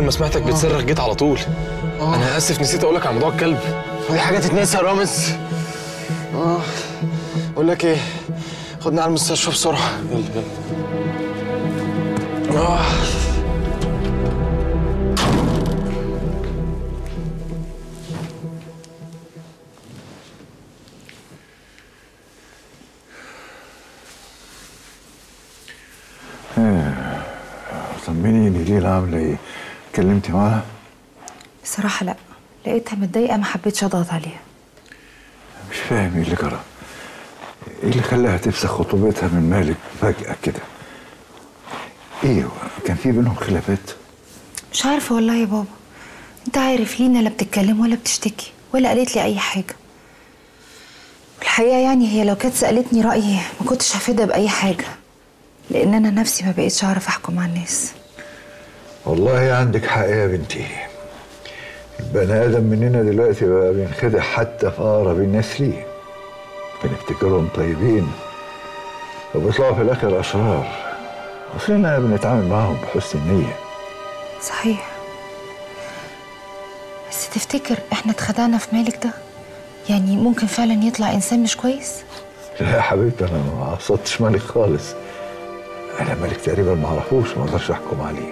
ما سمعتك بتصرخ جيت على طول انا اسف نسيت اقول لك على موضوع الكلب ودي حاجه تتنسى يا رامز اه اقول لك ايه خدني على المستشفى بسرعه يلا يلا آه. طمنيني ليلى عامله ايه؟ اتكلمتي معاها؟ بصراحة لا لقيتها متضايقة ما حبيتش أضغط عليها مش فاهم ايه اللي جرى ايه اللي خلاها تفسخ خطوبتها من مالك فجأة كده؟ ايه هو كان في بينهم خلافات؟ مش عارفة والله يا بابا أنت عارف لينا لا بتتكلم ولا بتشتكي ولا قالت لي أي حاجة الحقيقة يعني هي لو كانت سألتني رأيي ما كنتش هفيدها بأي حاجة لأن أنا نفسي ما بقيتش أعرف أحكم على الناس والله عندك حق يا بنتي البني ادم مننا دلوقتي بقى بينخدع حتى في اقرب الناس ليه بنفتكرهم طيبين وبيطلعوا في الاخر اشرار اصلنا بنتعامل معاهم بحسن النيه صحيح بس تفتكر احنا اتخدعنا في مالك ده يعني ممكن فعلا يطلع إنسان مش كويس لا يا حبيبتي انا ما قصدتش مالك خالص انا مالك تقريبا ما اعرفوش ما اقدرش احكم عليه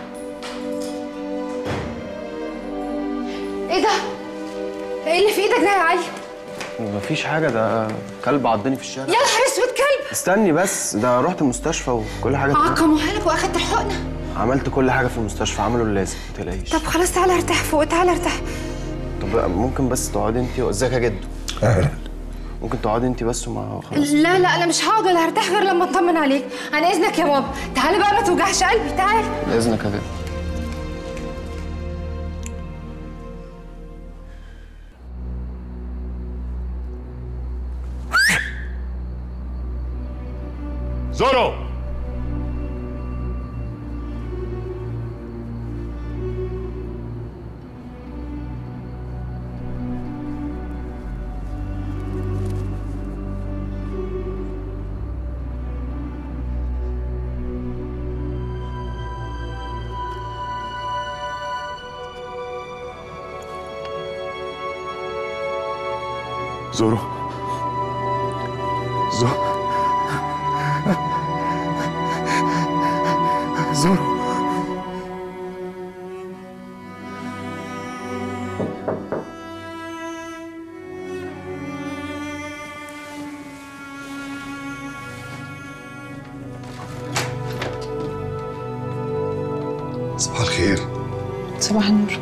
إيه ده؟ إيه اللي في إيدك ده يا علي؟ مفيش حاجة ده كلب عضني في الشارع يا نهار اسود كلب استني بس ده رحت المستشفى وكل حاجة تمام. عقموها لك واخدت الحقنه عملت كل حاجة في المستشفى عملوا اللازم ما تقلقيش طب خلاص تعالى ارتاح فوق تعالى ارتاح طب ممكن بس تقعدي انت ازيك يا جدو اهلا ممكن تقعدي انت بس وما خلاص لا لا انا مش هقعد ولا هرتاح غير لما اطمن عليك عن اذنك يا بابا تعالى بقى ما توجعش قلبي تعالى باذنك يا جدو زورو زورو زورو زورو صباح الخير صباح النور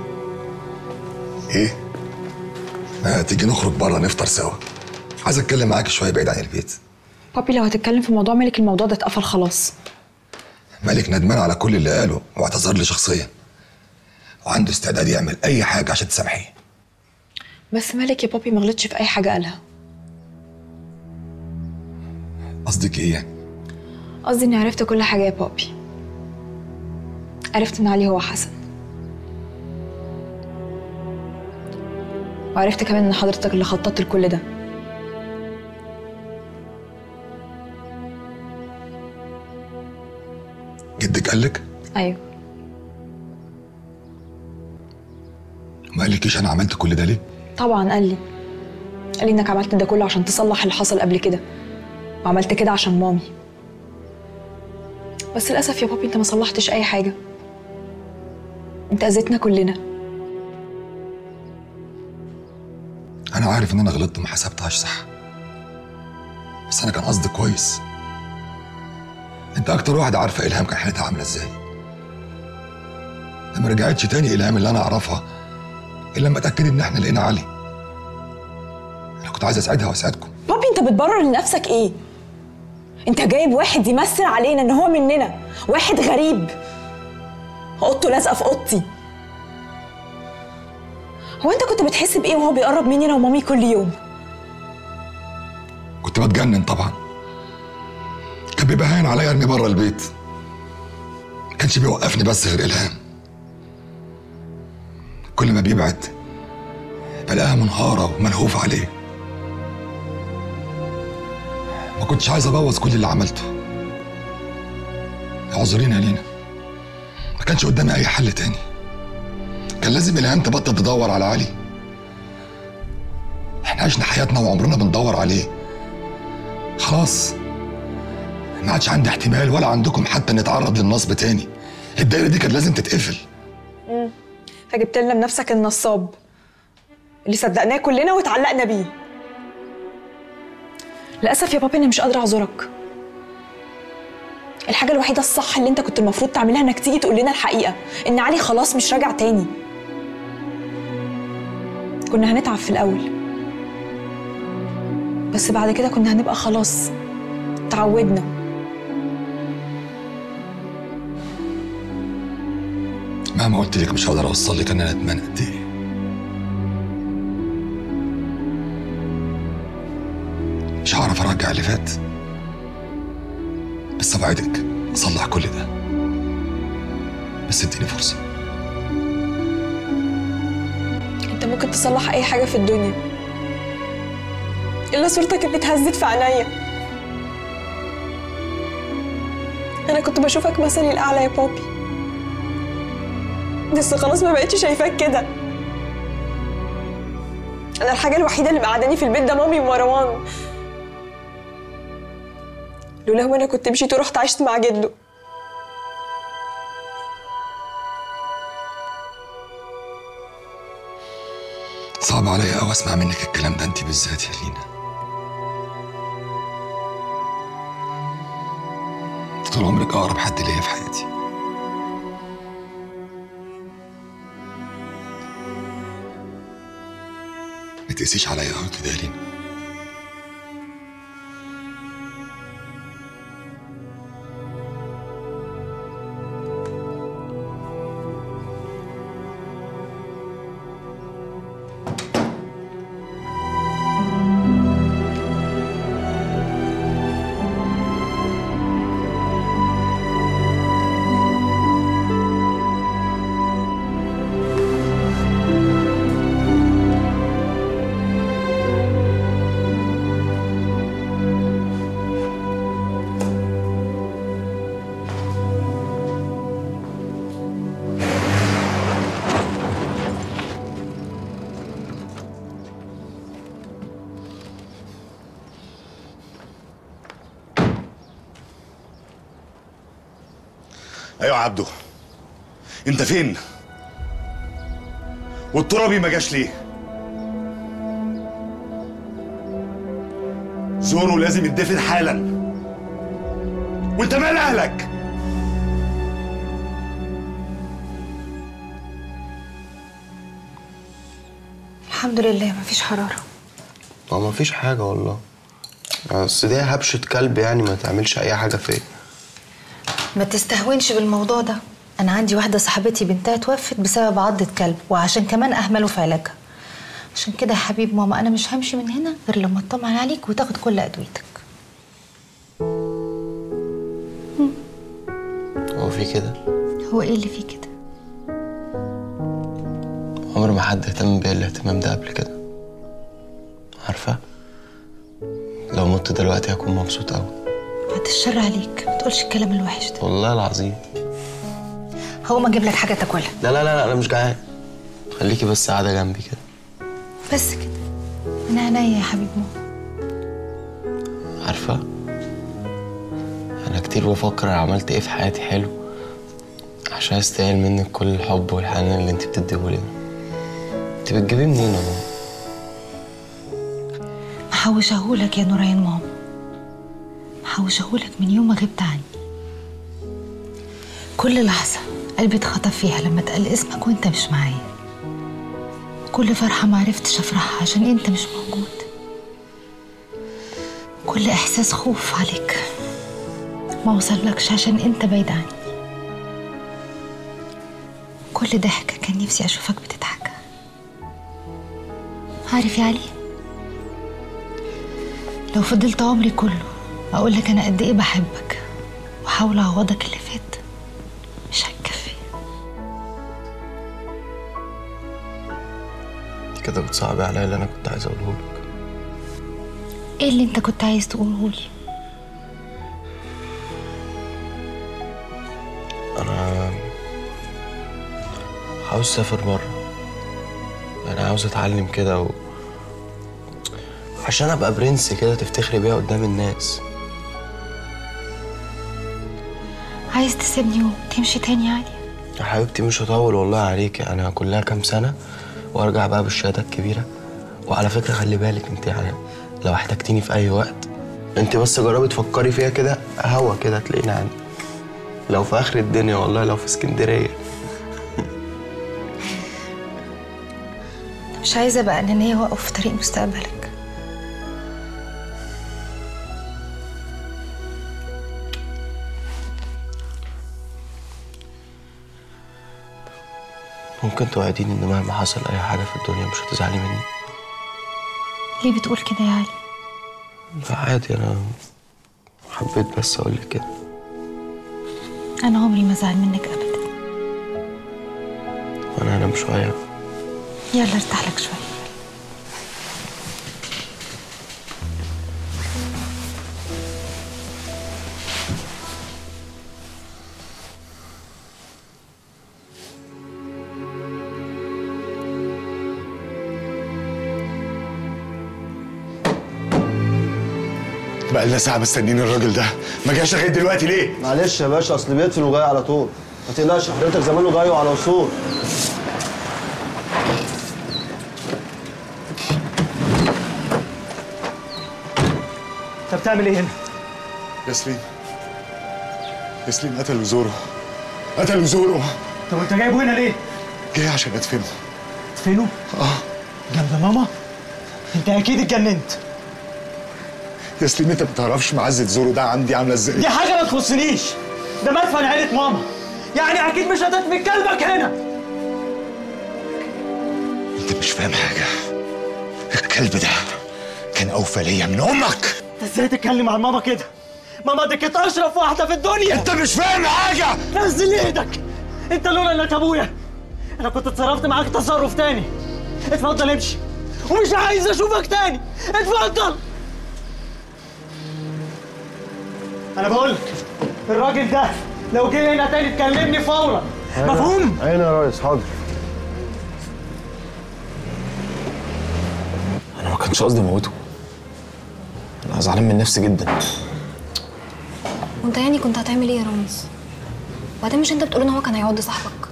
ايه ما تيجي نخرج بره نفطر سوا عايز اتكلم معاك شويه بعيد عن البيت بابي لو هتتكلم في موضوع مالك الموضوع ده اتقفل خلاص مالك ندمان على كل اللي قاله واعتذر لي شخصيا وعنده استعداد يعمل اي حاجه عشان تسامحيه بس مالك يا بابي ما غلطش في اي حاجه قالها قصدك ايه قصدي اني عرفت كل حاجه يا بابي عرفت ان علي هو حسن وعرفت كمان ان حضرتك اللي خططت لكل ده جدك قالك ايوه ما قالكيش انا عملت كل ده ليه طبعا قال لي قال لي انك عملت ده كله عشان تصلح اللي حصل قبل كده وعملت كده عشان مامي بس للاسف يا بابي انت ما صلحتش اي حاجه انت اذيتنا كلنا انا عارف ان انا غلطت وما حسبتهاش صح بس انا كان قصدي كويس انت اكتر واحد عارفه الهام كان حالتها عامله ازاي ما رجعتش تاني الهام اللي انا اعرفها الا لما اتاكدت ان احنا لقينا علي انا كنت عايز اساعدها واساعدكم بابي انت بتبرر لنفسك ايه انت جايب واحد يمثل علينا ان هو مننا واحد غريب اوضته لازقه في اوضتي هو انت كنت بتحس بايه وهو بيقرب مني انا ومامي كل يوم كنت بتجنن طبعا كان بيبقى هاين عليا ارمي بره البيت ما كانش بيوقفني بس غير الهام كل ما بيبعد بلاقيها منهارة وملهوفة عليه ما كنتش عايز ابوظ كل اللي عملته اعذرينا يا لينا ما كانش قدامي اي حل تاني كان لازم الهام تبطل تدور على علي احنا عشنا حياتنا وعمرنا بندور عليه خلاص ما عادش عندي احتمال ولا عندكم حتى نتعرض للنصب تاني الدايره دي كانت لازم تتقفل فجبت لنا بنفسك النصاب اللي صدقناه كلنا واتعلقنا بيه للاسف يا بابي انا مش قادره اعذرك الحاجه الوحيده الصح اللي انت كنت المفروض تعملها انك تيجي تقول لنا الحقيقه ان علي خلاص مش راجع تاني كنا هنتعب في الاول بس بعد كده كنا هنبقى خلاص تعودنا مهما قلت لك مش هقدر اوصل لك ان انا ندمان قد ايه مش هعرف ارجع اللي فات بس اوعدك اصلح كل ده بس اديني فرصه انت ممكن تصلح اي حاجه في الدنيا الا صورتك اللي اتهزت في عينيا انا كنت بشوفك مثلي الاعلى يا بابي بس خلاص ما بقتش شايفاك كده انا الحاجه الوحيده اللي مقعداني في البيت ده مامي ومروان لولاهم انا كنت مشيت ورحت عشت مع جده صعب عليا قوي اسمع منك الكلام ده انت بالذات يا لينا انت طول عمرك اقرب حد ليا في حياتي ما تقسيش عليا قوي كده يا لينا ايوه يا عبده انت فين والترابي ما جاش ليه زورو لازم يدفن حالا وانت مال اهلك الحمد لله مفيش حرارة هو ما فيش حاجه والله بس دي هبشه كلب يعني ما تعملش اي حاجه فيا ما تستهونش بالموضوع ده انا عندي واحده صاحبتي بنتها توفت بسبب عضة كلب وعشان كمان اهملوا في علاجها عشان كده يا حبيب ماما انا مش همشي من هنا غير لما اطمن عليك وتاخد كل ادويتك هو في كده هو ايه اللي فيه كده عمر ما حد اهتم بيا الاهتمام ده قبل كده عارفه لو مت دلوقتي هكون مبسوط قوي بعد الشر عليك ما تقولش الكلام الوحش ده والله العظيم هقوم اجيب لك حاجه تاكلها لا لا لا لا انا مش جعان خليكي بس قاعده جنبي كده بس كده من عينيا يا حبيب ماما عارفه انا كتير بفكر انا عملت ايه في حياتي حلو عشان استاهل منك كل الحب والحنان اللي انت بتديهولي ده انت بتجيبيه منين يا ماما محوشهولك يا نورين ماما محوشهولك من يوم ما غبت عني كل لحظة قلبي اتخطف فيها لما اتقال اسمك وانت مش معايا كل فرحة معرفتش افرحها عشان انت مش موجود كل احساس خوف عليك ما وصلكش عشان انت بعيد عني كل ضحكة كان نفسي اشوفك بتضحك عارف يا علي لو فضلت عمري كله اقول لك انا قد ايه بحبك واحاول اعوضك اللي فات مش هتكفي انت كده بتصعبي عليا اللي انا كنت عايز اقوله لك ايه اللي انت كنت عايز تقوله لي انا عاوز اسافر بره انا عاوز اتعلم كده و... عشان ابقى برنس كده تفتخري بيها قدام الناس عايز تسيبني وتمشي تاني عادي يا حبيبتي مش هطول والله عليك انا كلها كام سنه وارجع بقى بالشهاده الكبيره وعلى فكره خلي بالك انت يعني لو احتجتيني في اي وقت انت بس جربي تفكري فيها كده هوا كده تلاقيني عندي لو في اخر الدنيا والله لو في اسكندريه مش عايزة بقى أنانية وأقف في طريق مستقبلك ممكن توعديني ان مهما حصل اي حاجه في الدنيا مش هتزعلي مني ليه بتقول كده يا علي؟ لا عادي انا حبيت بس اقول لك كده أنا عمري ما زعل منك أبدا وانا هنام شويه يلا ارتاح لك شوية بقى لنا ساعه مستنيين الراجل ده ما جاش لغايه دلوقتي ليه معلش يا باشا اصل بيقفل وجاي على طول ما تقلقش حضرتك زمانه جاي وعلى وصول انت بتعمل ايه هنا؟ ياسلين ياسلين قتلوا زورو قتلوا زورو طب انت جايبه هنا ليه؟ جاي عشان ادفنه فينه؟ اه جنب ماما؟ انت اكيد اتجننت ياسلين انت ما تعرفش معزه زورو ده عندي عامله ازاي دي حاجه ما تخصنيش ده مدفن عيله ماما يعني اكيد مش هتدفن كلبك هنا انت مش فاهم حاجه الكلب ده كان اوفى ليا من امك انت ازاي تتكلم عن ماما كده؟ ماما دي كانت اشرف واحده في الدنيا انت مش فاهم حاجه نزل ايدك انت لولا انك ابويا انا كنت اتصرفت معاك تصرف تاني اتفضل امشي ومش عايز اشوفك تاني اتفضل انا بقول لك الراجل ده لو جه هنا تاني تكلمني فورا مفهوم عيني يا ريس حاضر انا ما كانش قصدي اموته انا زعلان من نفسي جدا وانت يعني كنت هتعمل ايه يا رامز وبعدين مش انت بتقول ان هو كان هيعض صاحبك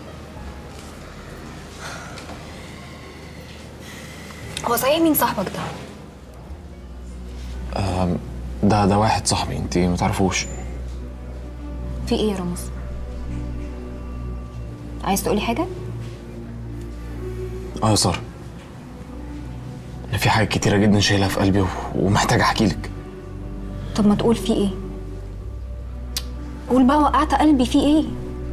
هو صحيح مين صاحبك ده آم، ده ده واحد صاحبي انت ما تعرفوش في ايه يا رامز عايز تقولي حاجه اه يا ساره انا في حاجات كتيره جدا شايلها في قلبي و- ومحتاج احكي لك طب ما تقول في ايه قول بقى وقعت قلبي في ايه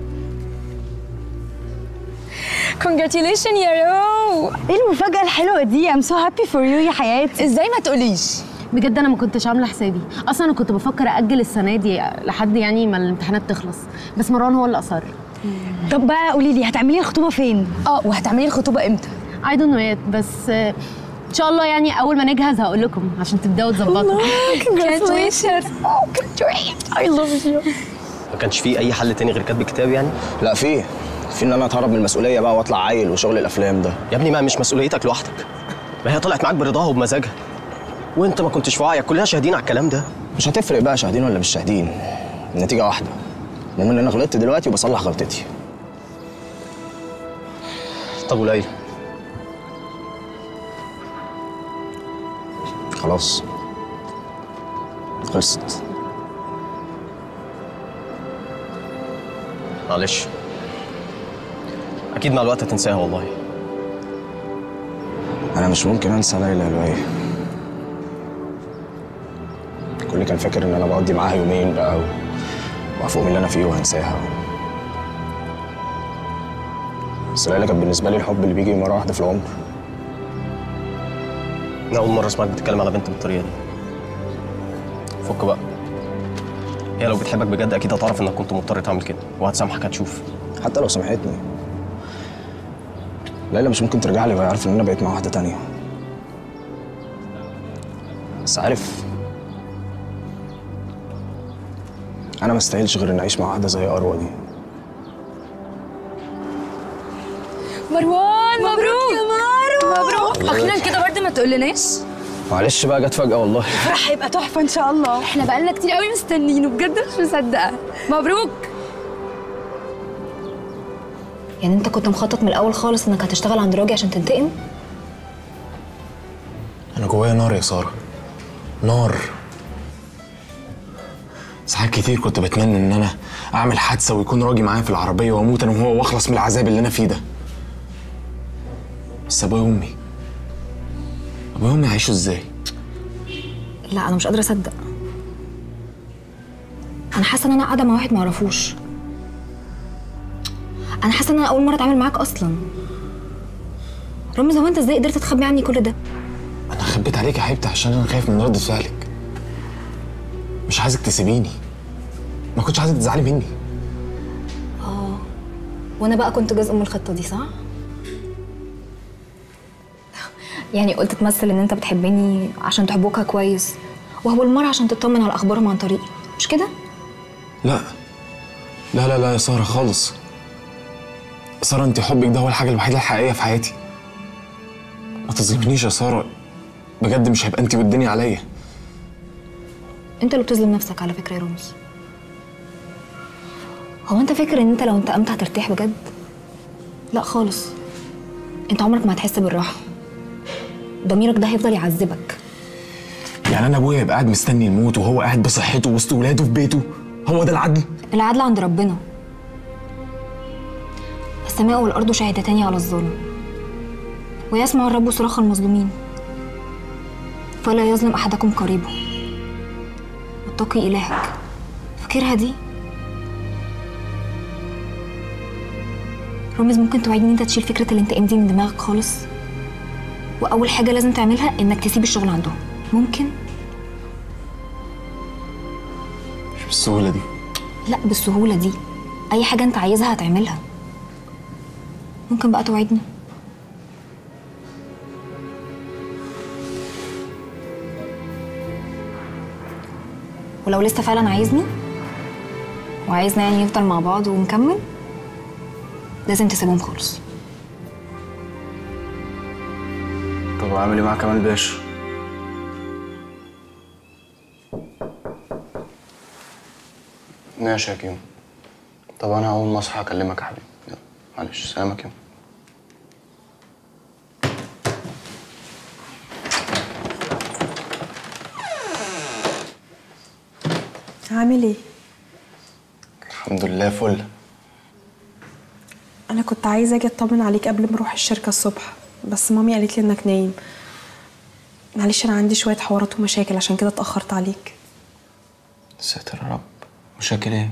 كونجراتيليشن يا رو ايه المفاجأة الحلوة دي؟ I'm so happy for you يا حياتي ازاي ما تقوليش بجد انا ما كنتش عامله حسابي اصلا انا كنت بفكر اجل السنه دي لحد يعني ما الامتحانات تخلص بس مروان هو اللي اصر طب بقى قولي لي هتعملي الخطوبة فين؟ اه وهتعملي الخطوبه امتى I don't know yet بس آه، ان شاء الله يعني اول ما نجهز هقول لكم عشان تبداوا تظبطوا congratulations I love you ما كانش في اي حل تاني غير كتب الكتاب يعني لا في في ان انا اتهرب من المسؤوليه بقى واطلع عيل وشغل الافلام ده يا ابني ما مش مسؤوليتك لوحدك ما هي طلعت معاك برضاها وبمزاجها وانت ما كنتش في وعيك كلنا شاهدين على الكلام ده مش هتفرق بقى شاهدين ولا مش شاهدين النتيجه واحده المهم ان انا غلطت دلوقتي وبصلح غلطتي طب وليلى خلاص خلصت معلش اكيد مع الوقت هتنساها والله انا مش ممكن انسى ليلى يا لؤي كل كان فاكر ان انا بقضي معاها يومين بقى و- وهفوق من اللي انا فيه وهنساها بس ليلى كانت بالنسبه لي الحب اللي بيجي مره واحده في العمر انا اول مره اسمعك بتتكلم على بنت بالطريقه دي فك بقى هي لو بتحبك بجد اكيد هتعرف انك كنت مضطر تعمل كده وهتسامحك هتشوف حتى لو سامحتني ليلى مش ممكن ترجع لي وهي عارفه ان انا بقيت مع واحده تانية بس عارف انا ما استاهلش غير اني اعيش مع واحده زي اروى دي مروان مبروك يا مارو مبروك الله اخيرا يبارك. كده برضه ما تقولناش معلش بقى جت فجأة والله الفرح هيبقى تحفه ان شاء الله احنا بقالنا كتير قوي مستنيينه بجد مش مصدقه مبروك يعني انت كنت مخطط من الاول خالص انك هتشتغل عند راجي عشان تنتقم انا جوايا نار يا ساره نار ساعات كتير كنت بتمنى ان انا اعمل حادثه ويكون راجي معايا في العربيه واموت انا وهو واخلص من العذاب اللي انا فيه ده بس ابويا وامي ابويا وامي هيعيشوا ازاي لا انا مش قادره اصدق انا حاسه ان انا قاعده مع واحد معرفوش انا حاسه ان انا اول مره اتعامل معاك اصلا رامز هو انت ازاي قدرت تخبي عني كل ده انا خبيت عليك يا حبيبتي عشان انا خايف من ردة فعلك مش عايزك تسيبيني ما كنتش عايزك تزعلي مني اه وانا بقى كنت جزء من الخطه دي صح يعني قلت تمثل ان انت بتحبني عشان تحبوكها كويس وهو المره عشان تطمن على اخبارهم عن طريقي مش كده لا لا لا لا يا ساره خالص ساره انت حبك ده هو الحاجه الوحيده الحقيقيه في حياتي ما تظلمنيش يا ساره بجد مش هيبقى انت والدنيا عليا انت اللي بتظلم نفسك على فكره يا رامز هو انت فاكر ان انت لو انتقمت هترتاح بجد لا خالص انت عمرك ما هتحس بالراحه ضميرك ده هيفضل يعذبك يعني انا ابويا يبقى قاعد مستني الموت وهو قاعد بصحته وسط ولاده في بيته هو ده العدل العدل عند ربنا السماء والارض شاهدتان على الظلم ويسمع الرب صراخ المظلومين فلا يظلم احدكم قريبه واتقي الهك فاكرها دي رامز ممكن توعدني ان انت تشيل فكره الانتقام دي من دماغك خالص واول حاجه لازم تعملها انك تسيب الشغل عندهم ممكن مش بالسهوله دي لا بالسهولة دي أي حاجة أنت عايزها هتعملها ممكن بقى توعدني ولو لسه فعلا عايزني وعايزنا يعني نفضل مع بعض ونكمل لازم تسيبهم خالص طب اعمل ايه مع كمال باشا ماشي يا كيمو طب انا اول ما اصحى اكلمك يا حبيبي يلا معلش سلامك يا عامل ايه؟ الحمد لله فل انا كنت عايزه اجي اطمن عليك قبل ما اروح الشركه الصبح بس مامي قالت لي انك نايم معلش انا عندي شويه حوارات ومشاكل عشان كده اتاخرت عليك ساتر يا رب مشاكل ايه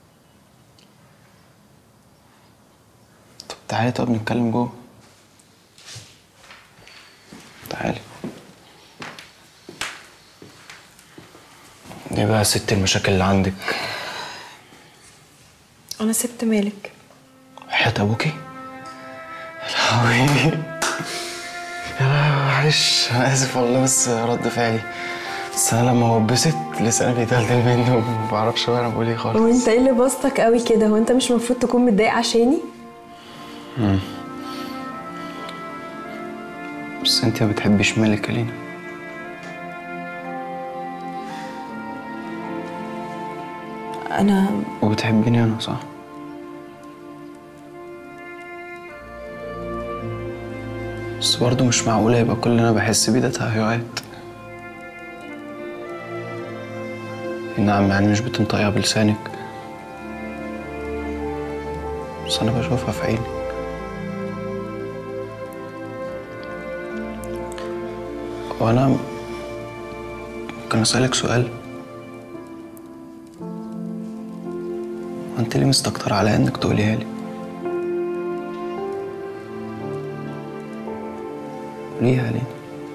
طب تعالي طب نتكلم جوه تعالي ايه بقى يا ست المشاكل اللي عندك انا سبت مالك حياة ابوكي لهوي يا لهوي معلش انا اسف والله بس رد فعلي بس انا لما ببسط لساني بيدلدل مني وما بعرفش بقى انا بقول ايه خالص وانت ايه اللي بسطك قوي كده هو انت مش المفروض تكون متضايق عشاني مم. بس انت ما بتحبيش مالك يا لينا انا وبتحبيني انا صح بس برضه مش معقولة يبقى كل اللي أنا بحس بيه ده تهيؤات نعم يعني مش بتنطقيها بلسانك بس أنا بشوفها في عيني وأنا ممكن أسألك سؤال وأنت ليه مستكتر عليا إنك تقوليها لي؟ قوليها ليه؟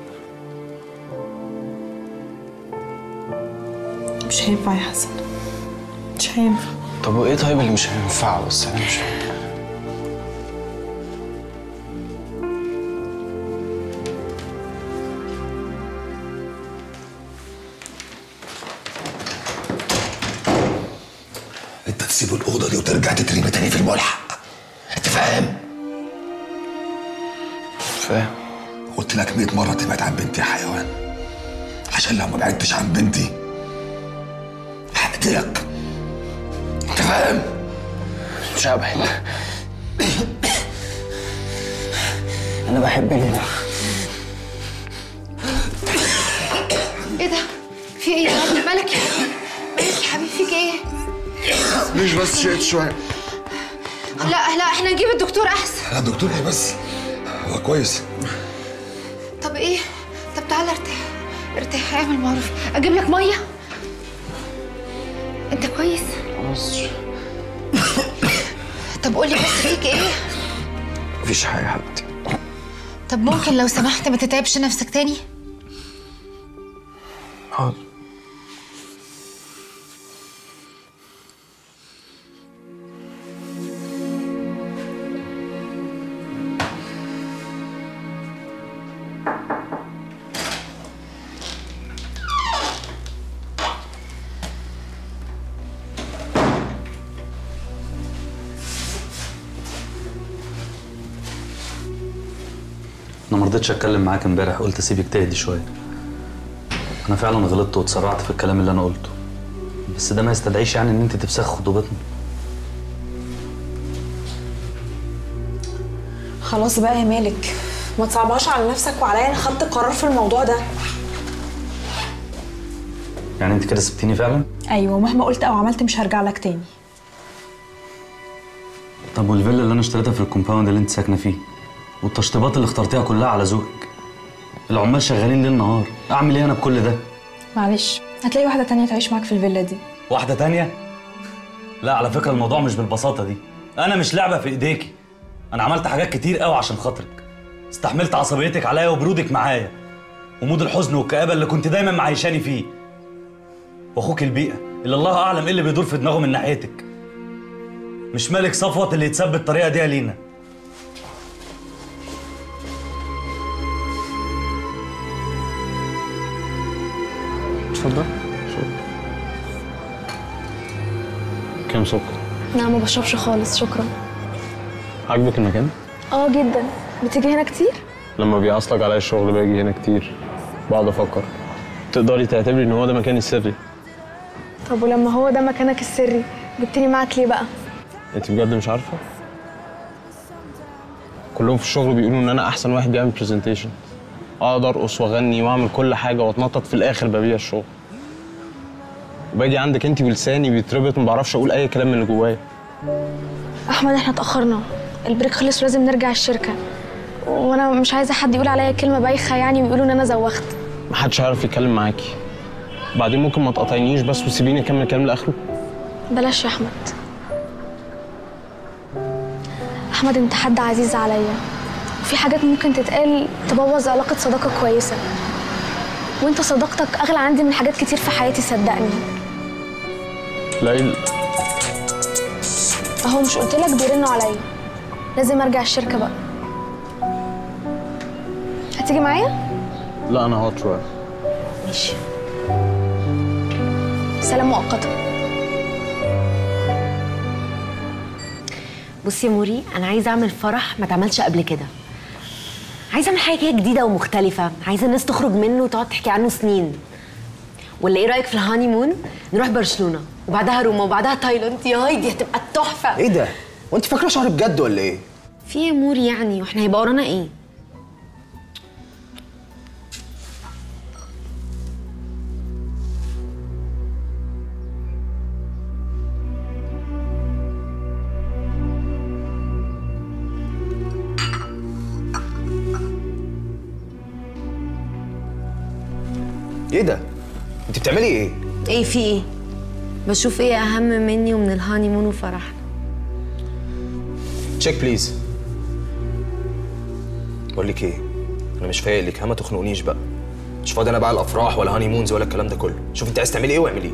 مش هينفع يا حسن مش هينفع طب وإيه طيب اللي مش هينفعه بس أنا مش انت تسيب الاوضه دي وترجع تترمي تاني في الملحق انت فاهم فاهم قلت لك 100 مره تبعد عن بنتي يا حيوان عشان لو ما بعدتش عن بنتي هقتلك انت فاهم؟ مش هبعد انا بحب ليلى ايه ده؟ في ايه يا عبد مالك؟ مالك يا حبيبي فيك ايه؟ ليش بس شقت شويه لا لا احنا نجيب الدكتور احسن لا دكتور ايه بس هو كويس طب ايه؟ طب تعالى ارتاح ارتاح اعمل معروف اجيب لك ميه انت كويس؟ خلاص طب قولي بس فيك ايه؟ مفيش حاجه يا حبيبتي طب ممكن لو سمحت ما تتعبش نفسك تاني؟ حاضر انا ما رضيتش اتكلم معاك امبارح قلت اسيبك تهدي شويه انا فعلا غلطت واتسرعت في الكلام اللي انا قلته بس ده ما يستدعيش يعني ان انت تفسخ خطوبتنا خلاص بقى يا مالك ما تصعبهاش على نفسك وعليا انا خدت قرار في الموضوع ده يعني انت كده سبتيني فعلا ايوه مهما قلت او عملت مش هرجع لك تاني طب والفيلا اللي انا اشتريتها في الكومباوند اللي انت ساكنه فيه والتشطيبات اللي اخترتيها كلها على ذوقك العمال شغالين ليل نهار اعمل ايه انا بكل ده معلش هتلاقي واحده تانية تعيش معاك في الفيلا دي واحده تانية لا على فكره الموضوع مش بالبساطه دي انا مش لعبه في ايديكي انا عملت حاجات كتير قوي عشان خاطرك استحملت عصبيتك عليا وبرودك معايا ومود الحزن والكآبه اللي كنت دايما معيشاني فيه واخوك البيئه اللي الله اعلم ايه اللي بيدور في دماغه من ناحيتك مش مالك صفوت اللي يتساب بالطريقه دي يا لينا اتفضل كام سكر لا ما بشربش خالص شكرا عاجبك المكان اه جدا بتيجي هنا كتير لما بيعصلك عليا الشغل باجي هنا كتير بقعد افكر تقدري تعتبري ان هو ده مكاني السري طب ولما هو ده مكانك السري جبتني معاك ليه بقى انت بجد مش عارفه كلهم في الشغل بيقولوا ان انا احسن واحد بيعمل برزنتيشن اقعد ارقص واغني واعمل كل حاجه واتنطط في الاخر ببيع الشغل وباجي عندك انت ولساني بيتربط ما بعرفش اقول اي كلام من اللي جوايا احمد احنا اتاخرنا البريك خلص ولازم نرجع الشركه وانا مش عايزه حد يقول عليا كلمه بايخه يعني ويقولوا ان انا زوخت محدش هيعرف يتكلم معاكي بعدين ممكن ما تقاطعينيش بس وتسيبيني اكمل الكلام لاخره بلاش يا احمد احمد انت حد عزيز عليا وفي حاجات ممكن تتقال تبوظ علاقه صداقه كويسه وانت صداقتك اغلى عندي من حاجات كتير في حياتي صدقني ليل اهو مش قلت لك بيرنوا عليا لازم ارجع الشركه بقى هتيجي معايا لا انا هقعد شويه ماشي سلام مؤقته بصي يا موري انا عايزه اعمل فرح ما اتعملش قبل كده عايزه اعمل حاجه كده جديده ومختلفه عايزه الناس تخرج منه وتقعد تحكي عنه سنين ولا ايه رايك في الهاني مون نروح برشلونه وبعدها روما وبعدها تايلاند يا هاي دي هتبقى تحفه ايه ده؟ وانت فاكره شهر بجد ولا ايه؟ في ايه يا موري يعني واحنا هيبقى ورانا ايه ايه ده؟ انت بتعملي ايه؟ ايه في ايه بشوف ايه اهم مني ومن الهاني مون وفرحنا تشيك بليز بقول لك ايه انا مش فايق لك ها ما تخنقنيش بقى مش فاضي انا بقى الافراح ولا هاني مونز ولا الكلام ده كله شوف انت عايز تعملي ايه واعمليه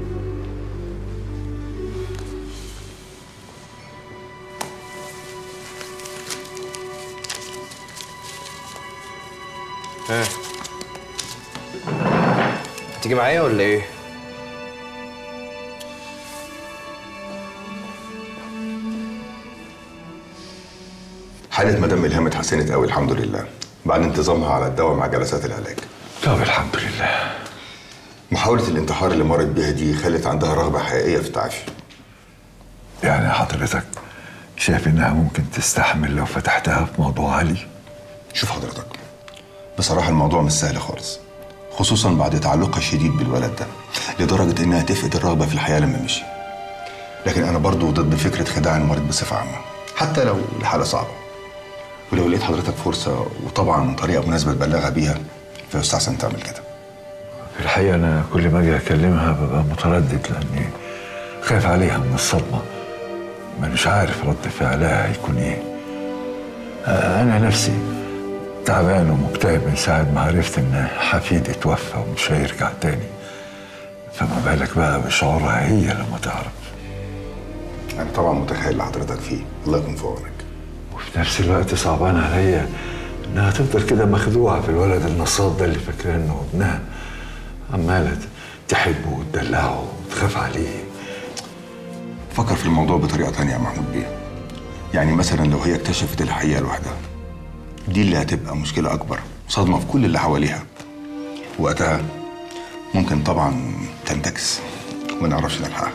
ها هتيجي معايا ولا ايه حالة مدام إلهام اتحسنت قوي الحمد لله بعد انتظامها على الدواء مع جلسات العلاج طب الحمد لله محاولة الانتحار اللي مرت بيها دي خلت عندها رغبة حقيقية في التعافي يعني حضرتك شايف انها ممكن تستحمل لو فتحتها في موضوع علي شوف حضرتك بصراحة الموضوع مش سهل خالص خصوصا بعد تعلقها الشديد بالولد ده لدرجة إنها تفقد الرغبة في الحياة لما مشي لكن أنا برضو ضد فكرة خداع المريض بصفة عامة حتى لو الحالة صعبة ولو لقيت حضرتك فرصة وطبعا طريقة مناسبة تبلغها بيها فيستحسن تعمل كده في الحقيقة أنا كل ما أجي أكلمها ببقى متردد لأني خايف عليها من الصدمة ما مش عارف رد فعلها هيكون إيه آه، أنا نفسي تعبان ومكتئب من ساعة ما عرفت إن حفيدي اتوفى ومش هيرجع تاني فما بالك بقى بشعورها هي لما تعرف أنا طبعا متخيل اللي حضرتك فيه الله يكون في عونك وفي نفس الوقت صعبان عليا إنها تفضل كده مخدوعة في الولد النصاب ده اللي فاكراه إنه ابنها عمالة تحبه وتدلعه وتخاف عليه فكر في الموضوع بطريقة تانية يا محمود بيه يعني مثلا لو هي اكتشفت الحقيقة لوحدها دي اللي هتبقى مشكلة أكبر صدمة في كل اللي حواليها وقتها ممكن طبعا تنتكس وما نعرفش نلحقها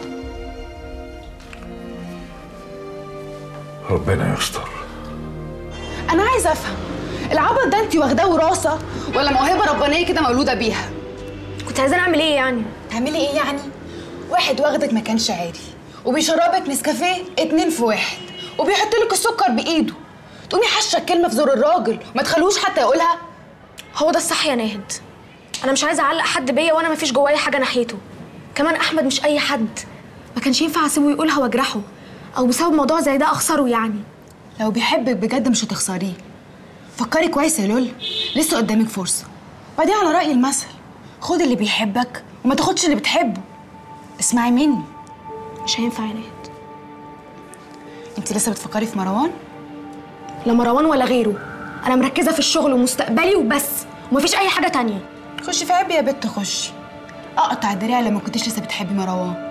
ربنا يستر انا عايزه افهم العبط ده انت واخداه وراثه ولا موهبه ربانيه كده مولوده بيها كنت عايزه اعمل ايه يعني تعملي ايه يعني واحد واخدك مكان شعري وبيشربك نسكافيه اتنين في واحد وبيحط لك السكر بايده تقومي حشه كلمه في زور الراجل وما تخلوش حتى يقولها هو ده الصح يا ناهد انا مش عايزه اعلق حد بيا وانا مفيش جوايا حاجه ناحيته كمان احمد مش اي حد ما كانش ينفع اسيبه يقولها واجرحه او بسبب موضوع زي ده اخسره يعني لو بيحبك بجد مش هتخسريه فكري كويس يا لول لسه قدامك فرصه بعدين على راي المثل خد اللي بيحبك وما تاخدش اللي بتحبه اسمعي مني مش هينفع يا ناهد انت لسه بتفكري في مروان لا مروان ولا غيره انا مركزه في الشغل ومستقبلي وبس ومفيش اي حاجه تانية خشي في عيب يا بت خشي اقطع الدراع لما كنتش لسه بتحبي مروان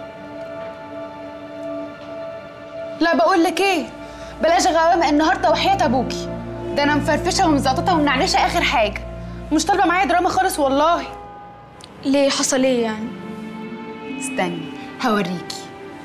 لا بقول لك ايه بلاش غوامق النهارده وحياه ابوكي ده انا مفرفشه ومزقططه ومنعنشه اخر حاجه مش طالبه معايا دراما خالص والله ليه حصل ايه يعني استني هوريكي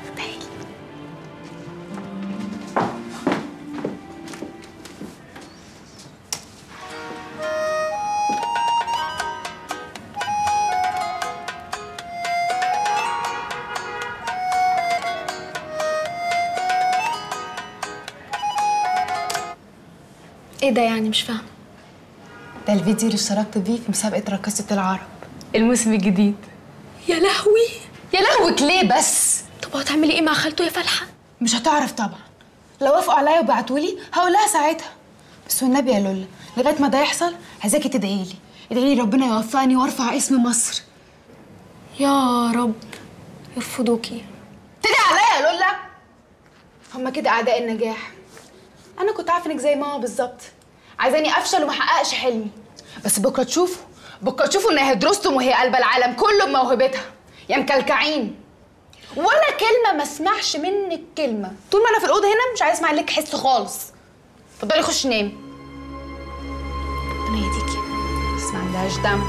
ايه ده يعني مش فاهمه ده الفيديو اللي اشتركت بيه في مسابقه رقصه العرب الموسم الجديد يا لهوي يا لهوك ليه بس طب هتعملي ايه مع خالته يا فالحه مش هتعرف طبعا لو وافقوا عليا وبعتولي هقول لها ساعتها بس والنبي يا لولا لغايه ما ده يحصل عايزاكي تدعي لي ادعي لي ربنا يوفقني وارفع اسم مصر يا رب يرفضوكي تدعي عليا يا لولا هما كده اعداء النجاح انا كنت عارفه انك زي ماما بالظبط عايزاني افشل وما احققش حلمي بس بكره تشوفوا بكره تشوفوا ان هي دروستم وهي قلب العالم كله بموهبتها يا مكلكعين ولا كلمه ما اسمعش منك كلمه طول ما انا في الاوضه هنا مش عايز اسمع لك حس خالص اتفضلي خش نامي ربنا يهديكي بس ما عندهاش دم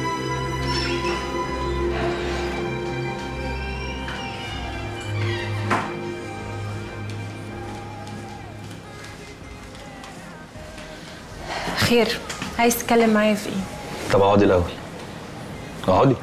خير عايز تتكلم معايا في ايه طب اقعدي الاول اقعدي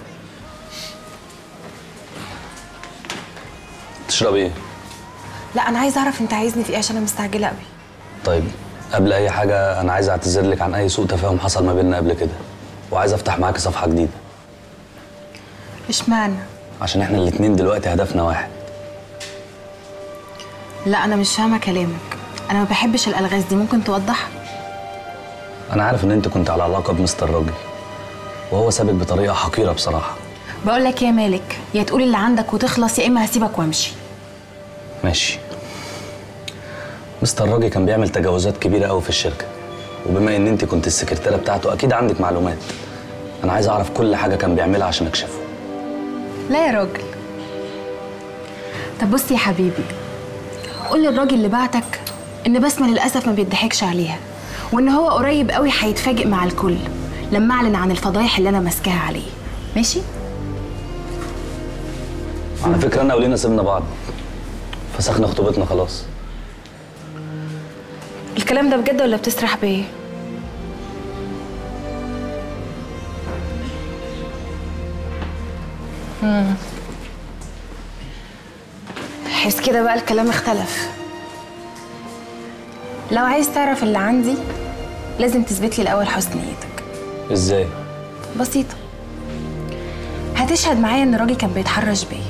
تشربي ايه لا انا عايزه اعرف انت عايزني في ايه عشان انا مستعجله قوي طيب قبل اي حاجه انا عايز اعتذر لك عن اي سوء تفاهم حصل ما بيننا قبل كده وعايز افتح معاكي صفحه جديده اشمعنى عشان احنا الاتنين دلوقتي هدفنا واحد لا انا مش فاهمه كلامك انا ما بحبش الالغاز دي ممكن توضح انا عارف ان انت كنت على علاقه بمستر راجل وهو سابك بطريقه حقيره بصراحه بقول لك يا مالك يا تقول اللي عندك وتخلص يا اما هسيبك وامشي ماشي مستر راجل كان بيعمل تجاوزات كبيره قوي في الشركه وبما ان انت كنت السكرتيره بتاعته اكيد عندك معلومات انا عايز اعرف كل حاجه كان بيعملها عشان اكشفه لا يا راجل طب بص يا حبيبي قول للراجل اللي بعتك ان بسمه للاسف ما بيضحكش عليها وان هو قريب قوي هيتفاجئ مع الكل لما اعلن عن الفضايح اللي انا ماسكاها عليه ماشي على فكره انا ولينا سيبنا بعض فسخنا خطوبتنا خلاص الكلام ده بجد ولا بتسرح بيا مم. حس كده بقى الكلام اختلف لو عايز تعرف اللي عندي لازم تثبت لي الاول حسن نيتك ازاي بسيطه هتشهد معايا ان راجل كان بيتحرش بيا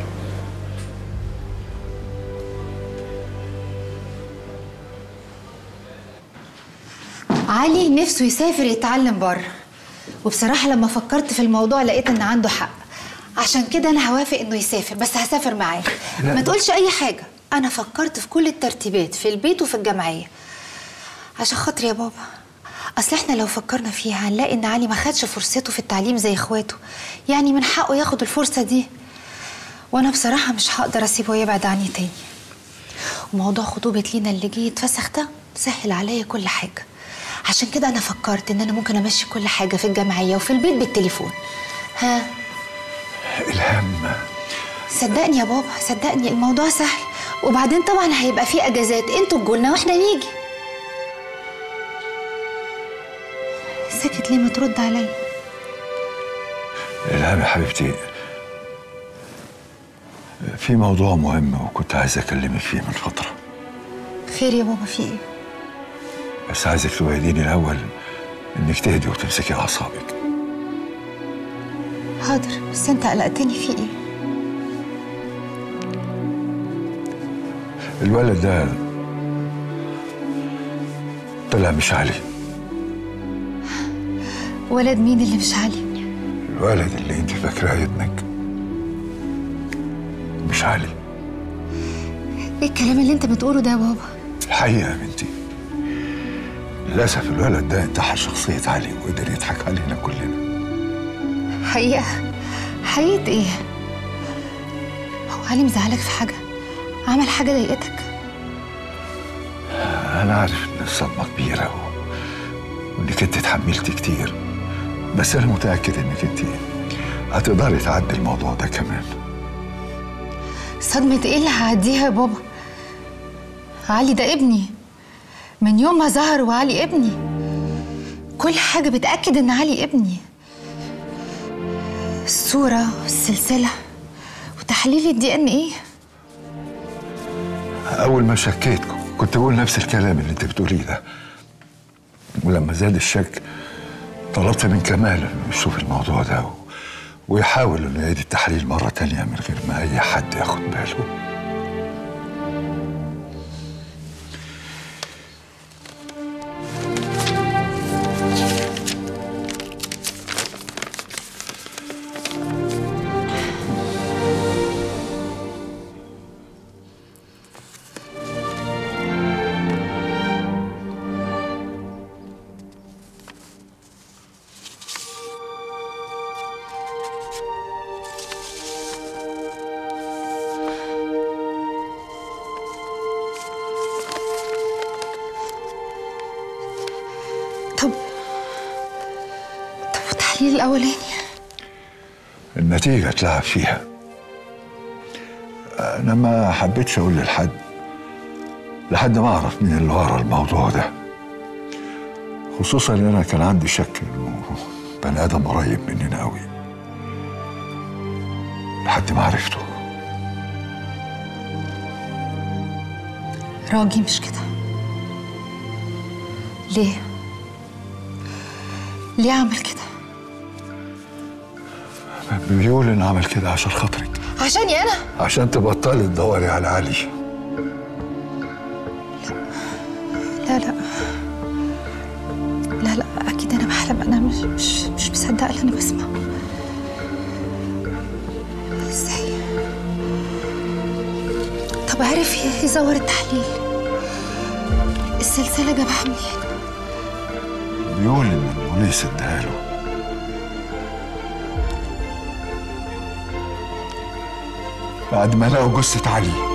علي نفسه يسافر يتعلم بره وبصراحة لما فكرت في الموضوع لقيت ان عنده حق عشان كده انا هوافق انه يسافر بس هسافر معاه لا. ما تقولش اي حاجة انا فكرت في كل الترتيبات في البيت وفي الجمعية عشان خاطري يا بابا اصل احنا لو فكرنا فيها هنلاقي ان علي ما خدش فرصته في التعليم زي اخواته يعني من حقه ياخد الفرصة دي وانا بصراحة مش هقدر اسيبه يبعد عني تاني وموضوع خطوبة لينا اللي جه يتفسخ ده سهل عليا كل حاجة عشان كده انا فكرت ان انا ممكن امشي كل حاجة في الجمعية وفي البيت بالتليفون ها الهم صدقني يا بابا صدقني الموضوع سهل وبعدين طبعا هيبقى فيه اجازات انتوا تجولنا واحنا نيجي ساكت ليه ما ترد عليا الهام يا حبيبتي في موضوع مهم وكنت عايز اكلمك فيه من فتره خير يا بابا في ايه بس عايزك توعديني الاول انك تهدي وتمسكي اعصابك حاضر بس انت قلقتني في ايه الولد ده طلع مش علي ولد مين اللي مش علي الولد اللي انت فاكراه ابنك مش علي ايه الكلام اللي انت بتقوله ده يا بابا الحقيقه يا بنتي للاسف الولد ده انتحل شخصيه علي وقدر يضحك علينا كلنا حقيقة حقيقة ايه هو علي مزعلك في حاجة عمل حاجة ضايقتك انا عارف ان الصدمه كبيره و... وانك انت اتحملتي كتير بس انا متاكد انك انت هتقدري تعدي الموضوع ده كمان صدمة ايه اللي هعديها يا بابا علي ده ابني من يوم ما ظهر وعلي ابني كل حاجة بتأكد ان علي ابني الصورة والسلسلة وتحليل الدي ان ايه اول ما شكيت كنت بقول نفس الكلام اللي انت بتقوليه ده ولما زاد الشك طلبت من كمال انه يشوف الموضوع ده و... ويحاول انه يعيد التحليل مرة تانية من غير ما اي حد ياخد باله طب طب والتحليل الاولاني النتيجة اتلعب فيها أنا ما حبيتش أقول لحد لحد ما أعرف مين اللي ورا الموضوع ده خصوصا إن أنا كان عندي شك إنه بني آدم قريب مننا أوي لحد ما عرفته راجي مش كده ليه ليه عمل كده بيقول إنه عمل كده عشان خاطرك عشاني انا عشان تبطلي تدوري على علي لا لا لا لا اكيد انا بحلم انا مش مش مش مصدقه اللي انا بسمعه ازاي طب عرف يزور التحليل السلسله جابها منين بيقول إن البوليس اداها له بعد ما لقوا جثة علي